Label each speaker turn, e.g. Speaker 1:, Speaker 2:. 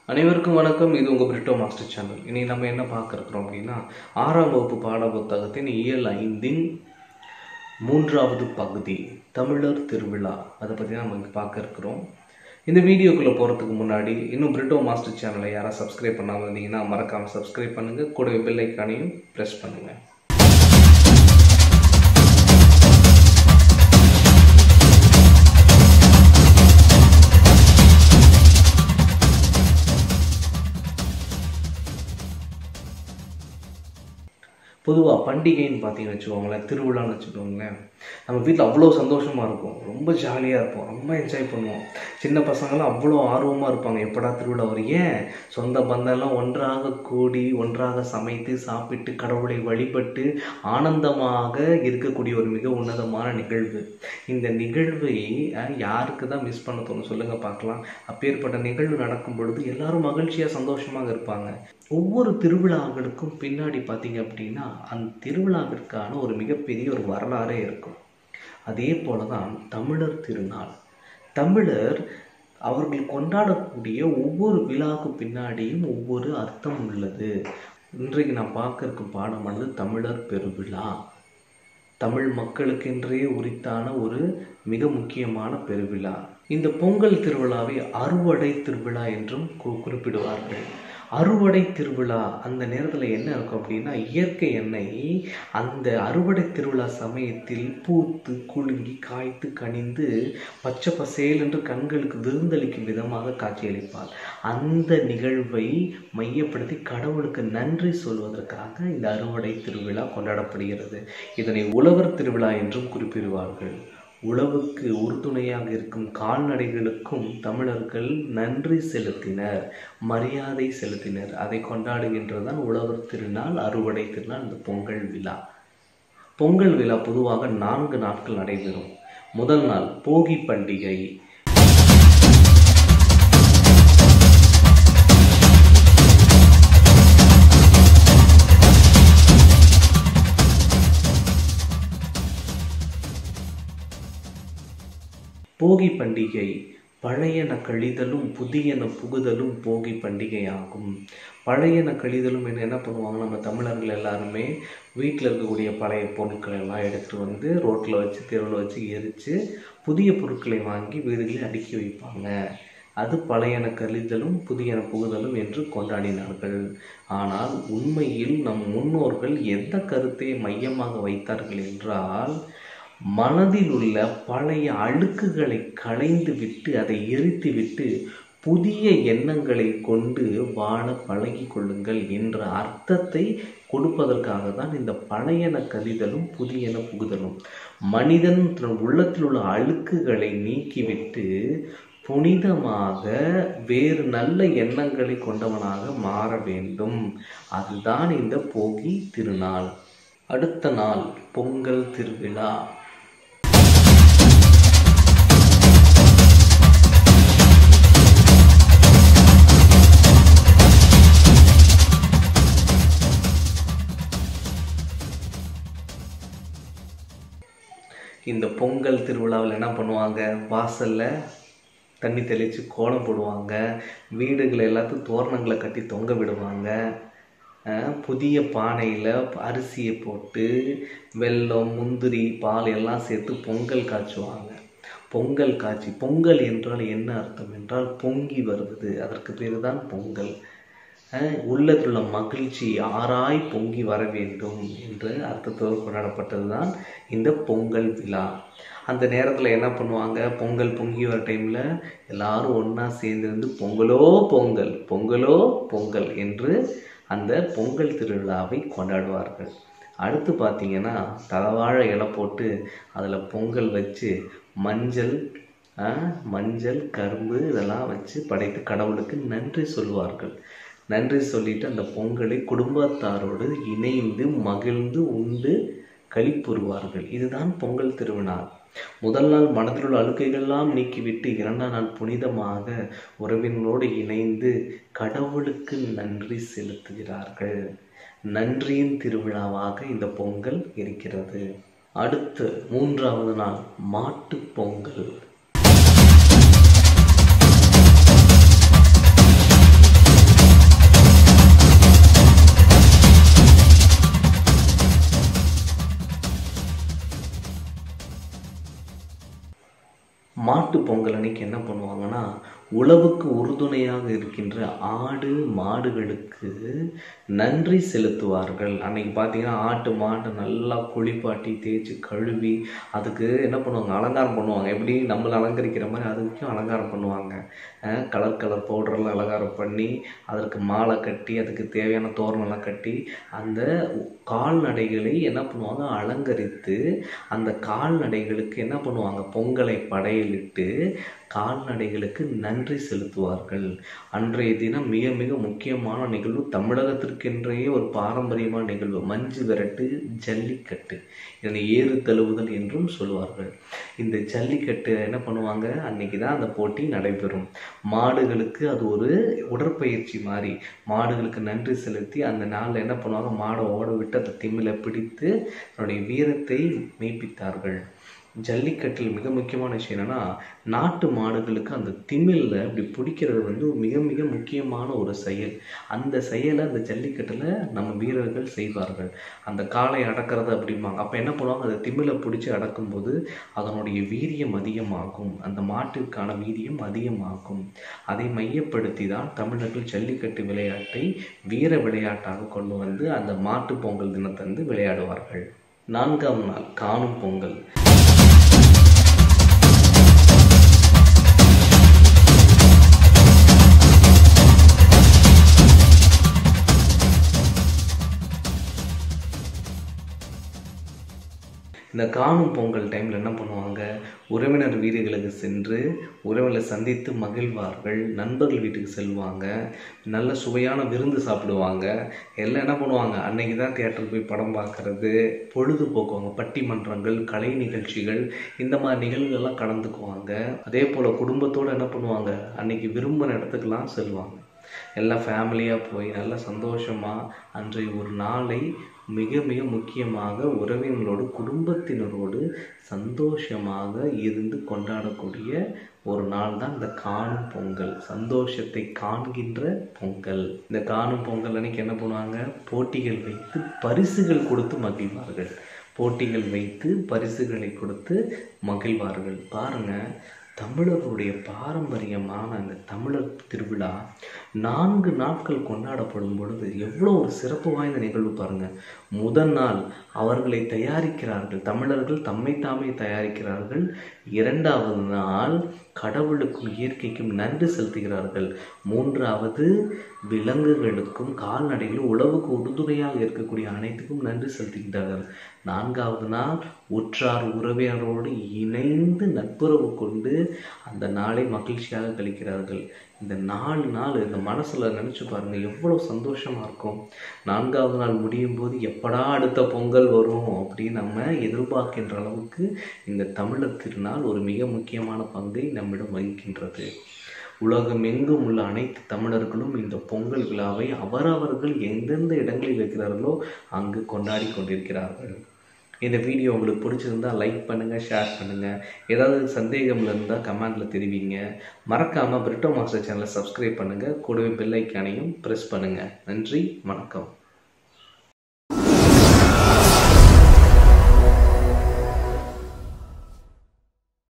Speaker 1: அனைவருக்கும் வணக்கம் இது உங்கள் பிரிட்டோ மாஸ்டர் சேனல் இனி நம்ம என்ன பார்க்க இருக்கிறோம் அப்படின்னா ஆறாம் வகுப்பு பாட புத்தகத்தின் இயல் ஐந்தின் மூன்றாவது பகுதி தமிழர் திருவிழா அதை பற்றி நம்ம இங்கே பார்க்க இருக்கிறோம் இந்த வீடியோக்குள்ளே போகிறதுக்கு முன்னாடி இன்னும் பிரிட்டோ மாஸ்டர் சேனலை யாராவது சப்ஸ்கிரைப் பண்ணாமல் இருந்தீங்கன்னா மறக்காமல் சப்ஸ்கிரைப் பண்ணுங்கள் கூடவே பெல் ஐக்கானையும் ப்ரெஸ் பண்ணுங்கள் பொதுவாக பண்டிகைன்னு பார்த்தீங்கன்னு வச்சுக்கோங்களேன் திருவிழான்னு வச்சுக்கோங்களேன் நம்ம வீட்டில் அவ்வளோ சந்தோஷமாக இருக்கும் ரொம்ப ஜாலியாக இருப்போம் ரொம்ப என்ஜாய் பண்ணுவோம் சின்ன பசங்களாம் அவ்வளோ ஆர்வமாக இருப்பாங்க எப்படா திருவிழா வரும் ஏன் சொந்த பந்தம்லாம் ஒன்றாக கூடி ஒன்றாக சமைத்து சாப்பிட்டு கடவுளை வழிபட்டு ஆனந்தமாக இருக்கக்கூடிய ஒரு மிக உன்னதமான நிகழ்வு இந்த நிகழ்வை அஹ், யாருக்கு தான் மிஸ் பண்ண தோணும் சொல்லுங்கள் பார்க்கலாம் அப்பேற்பட்ட நிகழ்வு நடக்கும் பொழுது எல்லாரும் மகிழ்ச்சியாக சந்தோஷமாக இருப்பாங்க ஒவ்வொரு திருவிழாக்களுக்கும் பின்னாடி பார்த்தீங்க அப்படின்னா அந்த திருவிழாவிற்கான ஒரு மிகப்பெரிய ஒரு வரலாறே இருக்கும் அதே போல தான் தமிழர் திருநாள் தமிழர் அவர்கள் கொண்டாடக்கூடிய ஒவ்வொரு விழாவுக்கு பின்னாடியும் ஒவ்வொரு அர்த்தம் உள்ளது இன்றைக்கு நான் பார்க்க இருக்கும் பாடமானது தமிழர் பெருவிழா தமிழ் மக்களுக்கென்றே உரித்தான ஒரு மிக முக்கியமான பெருவிழா இந்த பொங்கல் திருவிழாவை அறுவடை திருவிழா என்றும் கு- குறிப்பிடுவார்கள் அறுவடை திருவிழா அந்த நேரத்தில் என்ன இருக்கும் அப்படின்னா இயற்கை எண்ணெய் அந்த அறுவடை திருவிழா சமயத்தில் பூத்து குலுங்கி காய்த்து கனிந்து பச்சை பசேல் என்று கண்களுக்கு விருந்தளிக்கும் விதமாக காட்சியளிப்பார் அந்த நிகழ்வை மையப்படுத்தி கடவுளுக்கு நன்றி சொல்வதற்காக இந்த அறுவடை திருவிழா கொண்டாடப்படுகிறது இதனை உழவர் திருவிழா என்றும் குறிப்பிடுவார்கள் உழவுக்கு உறுதுணையாக இருக்கும் கால்நடைகளுக்கும் தமிழர்கள் நன்றி செலுத்தினர் மரியாதை செலுத்தினர் அதை கொண்டாடுகின்றதுதான் உழவர் திருநாள் அறுவடை திருநாள் இந்த பொங்கல் விழா பொங்கல் விழா பொதுவாக நான்கு நாட்கள் நடைபெறும் முதல் நாள் போகி பண்டிகை போகி பண்டிகை பழையன கழிதலும் புதியன புகுதலும் போகி பண்டிகையாகும் பழையன கழிதலும் என்ன என்ன பண்ணுவாங்க நம்ம தமிழர்கள் எல்லாருமே வீட்டில் இருக்கக்கூடிய பழைய பொருட்களை எல்லாம் எடுத்துட்டு வந்து ரோட்டில் வச்சு தெருவில் வச்சு எரித்து புதிய பொருட்களை வாங்கி வீடுகளில் அடுக்கி வைப்பாங்க அது பழையன கழிதலும் புதியன புகுதலும் என்று கொண்டாடினார்கள் ஆனால் உண்மையில் நம் முன்னோர்கள் எந்த கருத்தை மையமாக வைத்தார்கள் என்றால் மனதில் உள்ள பழைய அழுக்குகளை களைந்து விட்டு அதை எரித்து விட்டு புதிய எண்ணங்களை கொண்டு வாழ பழகி கொள்ளுங்கள் என்ற அர்த்தத்தை கொடுப்பதற்காக தான் இந்த பழையன கழிதலும் புதியன புகுதலும் மனிதன் தன் உள்ளத்தில் உள்ள அழுக்குகளை நீக்கிவிட்டு புனிதமாக வேறு நல்ல எண்ணங்களை கொண்டவனாக மாற வேண்டும் அதுதான் இந்த போகி திருநாள் அடுத்த நாள் பொங்கல் திருவிழா இந்த பொங்கல் திருவிழாவில் என்ன பண்ணுவாங்க வாசல்ல தண்ணி தெளித்து கோலம் போடுவாங்க வீடுகள் எல்லாத்தையும் தோரணங்களை கட்டி தொங்க விடுவாங்க அஹ் புதிய பானையில் அரிசியை போட்டு வெல்லம் முந்திரி பால் எல்லாம் சேர்த்து பொங்கல் காய்ச்சுவாங்க பொங்கல் காய்ச்சி பொங்கல் என்றால் என்ன அர்த்தம் என்றால் பொங்கி வருவது அதற்கு பேர் தான் பொங்கல் அஹ் உள்ளத்தில் உள்ள மகிழ்ச்சி ஆராய் பொங்கி வர வேண்டும் என்று அர்த்தத்தோடு கொண்டாடப்பட்டது தான் இந்த பொங்கல் விழா அந்த நேரத்தில் என்ன பண்ணுவாங்க பொங்கல் பொங்கி வர டைமில் எல்லாரும் ஒன்றா சேர்ந்திருந்து பொங்கலோ பொங்கல் பொங்கலோ பொங்கல் என்று அந்த பொங்கல் திருவிழாவை கொண்டாடுவார்கள் அடுத்து பார்த்தீங்கன்னா தலவாழை இலை போட்டு அதில் பொங்கல் வச்சு மஞ்சள் ஆ, மஞ்சள் கரும்பு இதெல்லாம் வச்சு படைத்து கடவுளுக்கு நன்றி சொல்வார்கள் நன்றி சொல்லிட்டு அந்த பொங்கலை குடும்பத்தாரோடு இணைந்து மகிழ்ந்து உண்டு களிப்புறுவார்கள் இதுதான் பொங்கல் திருவிழா முதல் நாள் மனதில் உள்ள அழுக்கைகள்லாம் நீக்கிவிட்டு இரண்டாம் நாள் புனிதமாக உறவினரோடு இணைந்து கடவுளுக்கு நன்றி செலுத்துகிறார்கள் நன்றியின் திருவிழாவாக இந்த பொங்கல் இருக்கிறது அடுத்து மூன்றாவது நாள் மாட்டுப் பொங்கல் மாட்டு பொங்கல் அன்னைக்கு என்ன பண்ணுவாங்கன்னா உழவுக்கு உறுதுணையாக இருக்கின்ற ஆடு மாடுகளுக்கு நன்றி செலுத்துவார்கள் அன்னைக்கு பார்த்தீங்கன்னா ஆட்டு மாட்டை நல்லா குளிப்பாட்டி தேய்ச்சி கழுவி அதுக்கு என்ன பண்ணுவாங்க அலங்காரம் பண்ணுவாங்க எப்படி நம்மளை அலங்கரிக்கிற மாதிரி அதுக்கும் அலங்காரம் பண்ணுவாங்க அஹ் கலர் கலர் பவுடர்லாம் அலங்காரம் பண்ணி அதற்கு மாலை கட்டி அதுக்கு தேவையான தோரணம்லாம் கட்டி அந்த கால்நடைகளை என்ன பண்ணுவாங்க அலங்கரித்து அந்த கால்நடைகளுக்கு என்ன பண்ணுவாங்க பொங்கலை படையலிட்டு கால்நடைகளுக்கு நன்றி செலுத்துவார்கள் அன்றைய தினம் மிக மிக முக்கியமான நிகழ்வு தமிழகத்திற்கென்றைய ஒரு பாரம்பரியமான நிகழ்வு மஞ்சு விரட்டு ஜல்லிக்கட்டு இதனை ஏறு தழுவுதல் என்றும் சொல்லுவார்கள் இந்த ஜல்லிக்கட்டு என்ன பண்ணுவாங்க அன்னைக்கு தான் அந்த போட்டி நடைபெறும் மாடுகளுக்கு அது ஒரு உடற்பயிற்சி மாதிரி மாடுகளுக்கு நன்றி செலுத்தி அந்த நாளில் என்ன பண்ணுவாங்க மாடை ஓட விட்டு அந்த திமிலை பிடித்து அதனுடைய வீரத்தை மெய்ப்பித்தார்கள் ஜல்லிக்கட்டில் மிக முக்கியமான விஷயம் என்னன்னா நாட்டு மாடுகளுக்கு அந்த திமில்ல இப்படி பிடிக்கிறது வந்து மிக மிக முக்கியமான ஒரு செயல் அந்த செயலை அந்த ஜல்லிக்கட்டில் நம்ம வீரர்கள் செய்வார்கள் அந்த காலை அடக்கிறது அப்படிம்பாங்க அப்போ என்ன பண்ணுவாங்க அந்த திமிலை பிடிச்சி அடக்கும்போது அதனுடைய வீரியம் அதிகமாகும் அந்த மாட்டிற்கான வீரியம் அதிகமாகும் அதை மையப்படுத்தி தான் தமிழர்கள் ஜல்லிக்கட்டு விளையாட்டை வீர விளையாட்டாக கொண்டு வந்து அந்த மாட்டு பொங்கல் தினத்தன்று விளையாடுவார்கள் நான்காம் நாள் காணும் பொங்கல் இந்த காணும் பொங்கல் டைமில் என்ன பண்ணுவாங்க உறவினர் வீடுகளுக்கு சென்று உறவினரை சந்தித்து மகிழ்வார்கள் நண்பர்கள் வீட்டுக்கு செல்வாங்க நல்ல சுவையான விருந்து சாப்பிடுவாங்க எல்லாம் என்ன பண்ணுவாங்க அன்னைக்கு தான் தியேட்டர் போய் படம் பார்க்கறது பொழுதுபோக்குவாங்க பட்டிமன்றங்கள் கலை நிகழ்ச்சிகள் இந்த மாதிரி நிகழ்வுகள்லாம் கலந்துக்குவாங்க அதே போல் குடும்பத்தோடு என்ன பண்ணுவாங்க அன்னைக்கு விரும்பின இடத்துக்கெல்லாம் செல்வாங்க எல்லாம் ஃபேமிலியாக போய் நல்லா சந்தோஷமாக அன்றைய ஒரு நாளை மிக மிக முக்கியமாக உறவினர்களோடு குடும்பத்தினரோடு சந்தோஷமாக இருந்து கொண்டாடக்கூடிய ஒரு நாள் தான் இந்த காணும் பொங்கல் சந்தோஷத்தை காண்கின்ற பொங்கல் இந்த காணும் பொங்கல் அன்னைக்கு என்ன பண்ணுவாங்க போட்டிகள் வைத்து பரிசுகள் கொடுத்து மகிழ்வார்கள் போட்டிகள் வைத்து பரிசுகளை கொடுத்து மகிழ்வார்கள் பாருங்க தமிழர்களுடைய பாரம்பரியமான அந்த தமிழர் திருவிழா நான்கு நாட்கள் கொண்டாடப்படும் பொழுது எவ்வளோ ஒரு சிறப்பு வாய்ந்த நிகழ்வு பாருங்க முதல் நாள் அவர்களை தயாரிக்கிறார்கள் தமிழர்கள் தம்மை தாமே தயாரிக்கிறார்கள் இரண்டாவது நாள் கடவுளுக்கும் இயற்கைக்கும் நன்றி செலுத்துகிறார்கள் மூன்றாவது விலங்குகளுக்கும் கால்நடைகளும் உழவுக்கு உறுதுணையாக இருக்கக்கூடிய அனைத்துக்கும் நன்றி செலுத்துகின்றார்கள் நான்காவது நாள் உற்றார் உறவினரோடு இணைந்து நட்புறவு கொண்டு அந்த நாளை மகிழ்ச்சியாக கழிக்கிறார்கள் இந்த நாலு நாள் இந்த மனசில் நினச்சி பாருங்கள் எவ்வளோ சந்தோஷமாக இருக்கும் நான்காவது நாள் முடியும் போது எப்படா அடுத்த பொங்கல் வரும் அப்படின்னு நம்ம எதிர்பார்க்கின்ற அளவுக்கு இந்த தமிழர் திருநாள் ஒரு மிக முக்கியமான பங்கை நம்மிடம் வகிக்கின்றது உலகம் எங்கும் உள்ள அனைத்து தமிழர்களும் இந்த பொங்கல் விழாவை அவரவர்கள் எந்தெந்த இடங்களில் இருக்கிறார்களோ அங்கு கொண்டாடி கொண்டிருக்கிறார்கள் இந்த வீடியோ உங்களுக்கு பிடிச்சிருந்தா லைக் பண்ணுங்கள் ஷேர் பண்ணுங்கள் ஏதாவது சந்தேகம் இருந்தால் கமெண்டில் தெரிவிங்க மறக்காமல் பிரிட்டோ மாஸ்டர் சேனலை சப்ஸ்கிரைப் பண்ணுங்கள் கூடவே பெல் ஐக்கானையும் ப்ரெஸ் பண்ணுங்கள் நன்றி வணக்கம்